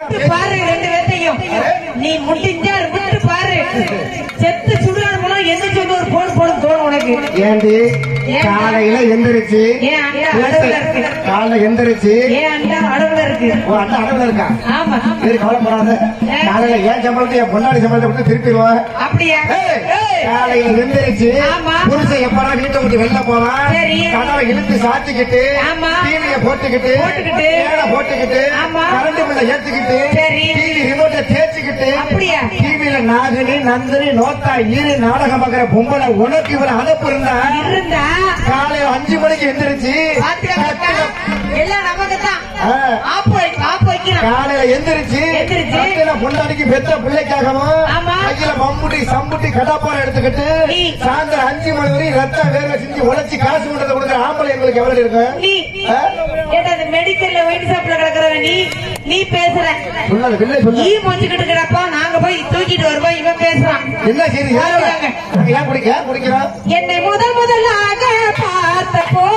விட்டு பாரு ரெண்டு பேர்த்தையும் நீ முடிஞ்சா விட்டு பாரு செத்து சுடுகாடு போனா என்ன சொல்லி ஒரு போன் போட தோணும் உனக்கு ஏண்டி ஏன்? காலையில எந்திரிச்சு ஏன் அண்டா அடவுல இருக்கு காலைல எந்திரிச்சு ஏன் அண்டா அடவுல இருக்கு உன் அண்ணன் அடவுல இருக்கா ஆமா சரி கவலைப்படாத காலையில ஏன் சம்பளத்தை என் பொன்னாடி சம்பளத்தை விட்டு திருப்பிடுவான் அப்படியா ஏய், ஏய். காலையில எந்திரிச்சு ஆமா. புருஷன் எப்படா வீட்டை விட்டு வெளில போவான் சரி. கதவை இழுத்து சாத்திக்கிட்டு ஆமா. டிவிய போட்டுக்கிட்டு போட்டுக்கிட்டு. ஃபேனை போட்டுக்கிட்டு ஆமா. கரண்ட் பில்ல ஏத்துக்கிட்டு சரி. டிவி ரிமோட்டை தேய்ச்சிக்கிட்டு அப்படியா? டிவில நாகினி நந்தினி நோத்தா ஈரு நாடகம் பார்க்கிற பொம்பளை உனக்கு இவர அனுப்பு இருந்தா இருந்தா காலையில அஞ்சு மணிக்கு எந்திரிச்சு பாத்துக்க எல்லாம் நமக்கு தான் ஆ. ஆப்பு வை- ஆப்பு வைக்கிறோம் காலையில எந்திரிச்சு எந்திரிச்சு. சத்தியில பொண்டாடிக்கு பெத்த பிள்ளைக்காகவும் ஆமா. கையில மம்முட்டி சம்புட்டி கடாப்பாறை எடுத்துக்கிட்டு நீ. சாயந்தரம் அஞ்சு மணி வரையும் ரத்த வேர்வை செஞ்சு உழைச்சி காசு கொண்டதை கொடுக்குற ஆம்பளை எங்களுக்கு எவ்வளவு இருக்கு நீ ஆ? ஏடா அந்த மெடிக்கல்ல ஒயின் ஷாப்ல கிடக்குறவன் நீ நீ பேசுற சொல்லாது பிள்ளை சொல்ல ஈ மொஞ்சுக்கிட்டு கிடப்பா நாங்க போய் தூக்கிட்டு வருவோம் இவன் பேசுறான் என்ன செய்தி ஏன் குடிக்க ஏன் குடிக்கிறோம் என்னை முதல் முதலாக பார்த்த போது